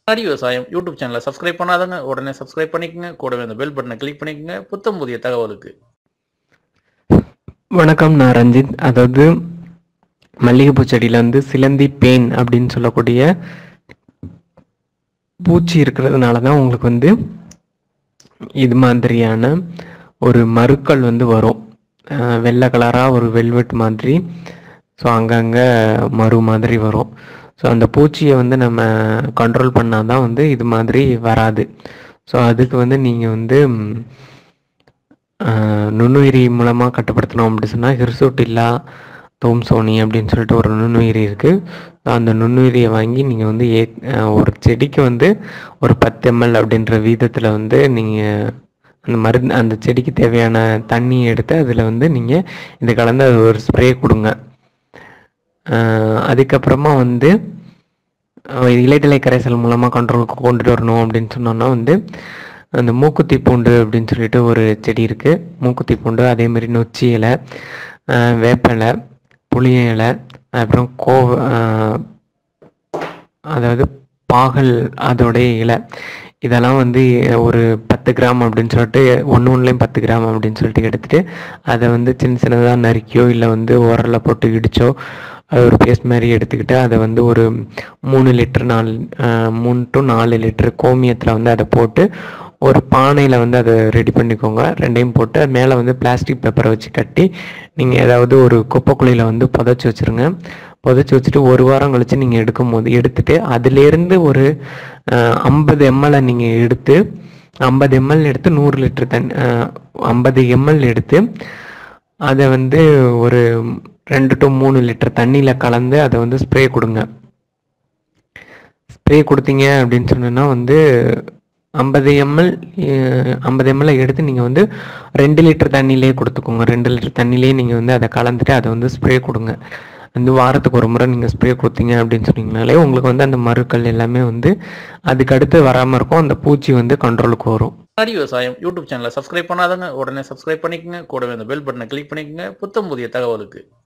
ஹரி விவசாயம் யூடியூப் சேனலை சப்ஸ்கிரைப் பண்ணாதவங்க உடனே சப்ஸ்கிரைப் பண்ணிக்கங்க கூடவே அந்த பெல் பட்டனை கிளிக் பண்ணிக்கங்க புத்தம் புதிய தகவலுக்கு வணக்கம் நான் ரஞ்சித் அதாவது மல்லிகைப்பூ செடியில் வந்து சிலந்தி பேன் அப்படின்னு சொல்லக்கூடிய பூச்சி இருக்கிறதுனால தான் உங்களுக்கு வந்து இது மாதிரியான ஒரு மருக்கள் வந்து வரும் அஹ் வெள்ளை கலராக ஒரு வெல்வெட் மாதிரி ஸோ அங்கங்கே மறு மாதிரி வரும் ஸோ அந்த பூச்சியை வந்து நம்ம கண்ட்ரோல் பண்ணால் தான் வந்து இது மாதிரி வராது ஸோ அதுக்கு வந்து நீங்கள் வந்து ம், ஆஹ் நுண்ணுயிரி மூலமாக கட்டுப்படுத்தணும் அப்படி சொன்னால் ஹிர்சோட்டில்லா தோம்சோனி அப்படின்னு சொல்லிட்டு ஒரு நுண்ணுயிரி இருக்குது அந்த நுண்ணுயிரியை வாங்கி நீங்கள் வந்து ஏ ஆஹ் ஒரு செடிக்கு வந்து ஒரு பத்து எம்எல் அப்படின்ற வீதத்தில் வந்து நீங்கள் அந்த மருந்து அந்த செடிக்கு தேவையான தண்ணியை எடுத்து அதில் வந்து நீங்கள் இது கலந்து அது ஒரு ஸ்ப்ரே கொடுங்க ஆஹ் அதுக்கப்புறமா வந்து அஹ் இலைதலை கரைசல் மூலமாக கண்ட்ரோலுக்கு கொண்டுட்டு வரணும் அப்படின்னு சொன்னோன்னா வந்து அந்த மூக்குத்தி பூண்டு அப்படின்னு சொல்லிட்டு ஒரு செடி இருக்குது மூக்குத்தி பூண்டு அதே மாதிரி நொச்சி இலை அஹ் வேப்ப இலை புளிய இலை அப்புறம் கோ அஹ் அதாவது பாகல் அதோடைய இலை இதெல்லாம் வந்து ஒரு பத்து கிராம் அப்படின்னு சொல்லிட்டு ஒன்று ஒன்றுலேயும் பத்து கிராம் அப்படின்னு சொல்லிட்டு எடுத்துட்டு அதை வந்து சின்ன சின்னதாக நறுக்கியோ இல்லை வந்து உரலில் போட்டு இடிச்சோ அது ஒரு பேஸ்ட் மாதிரி எடுத்துக்கிட்டு அதை வந்து ஒரு மூணு லிட்டர் நாலு அஹ், மூணு டு நாலு லிட்டர் கோமியத்தில் வந்து அதை போட்டு ஒரு பானையில் வந்து அதை ரெடி பண்ணிக்கோங்க ரெண்டையும் போட்டு அது மேலே வந்து பிளாஸ்டிக் பேப்பரை வச்சு கட்டி நீங்கள் ஏதாவது ஒரு குப்பைக்குழியில் வந்து புதைச்சி வச்சுருங்க புதைச்சி வச்சுட்டு ஒரு வாரம் கழித்து நீங்கள் எடுக்கும் போது எடுத்துட்டு அதுலேருந்து ஒரு ஐம்பது எம்எல்லை நீங்கள் எடுத்து ஐம்பது எம்எல் எடுத்து நூறு லிட்டர் தண்ணி ஐம்பது எம்எல் எடுத்து அதை வந்து ஒரு ரெண்டு டு மூணு லிட்டர் தண்ணியில் கலந்து அதை வந்து ஸ்ப்ரே கொடுங்க ஸ்ப்ரே கொடுத்தீங்க அப்படின்னு சொன்னோன்னா வந்து ஐம்பது எம்எல் ஐம்பது எம்எல் எடுத்து நீங்கள் வந்து ரெண்டு லிட்டர் தண்ணியிலே கொடுத்துக்கோங்க ரெண்டு லிட்டர் தண்ணியிலே நீங்கள் வந்து அதை கலந்துட்டு அதை வந்து ஸ்ப்ரே கொடுங்க வந்து வாரத்துக்கு ஒரு முறை நீங்கள் ஸ்ப்ரே கொடுத்தீங்க அப்படின்னு சொன்னீங்கனாலே உங்களுக்கு வந்து அந்த மருக்கள் எல்லாமே வந்து அதுக்கு அடுத்து வராமல் இருக்கும் அந்த பூச்சி வந்து கண்ட்ரோலுக்கு வரும் ஹரி விவசாயம் யூடியூப் சேனலை சப்ஸ்கிரைப் பண்ணாதவங்க உடனே சப்ஸ்கிரைப் பண்ணிக்கங்க கூடவே அந்த பெல் பட்டனை கிளிக் பண்ணிக்கங்க புத்தம் புதிய தகவலுக்கு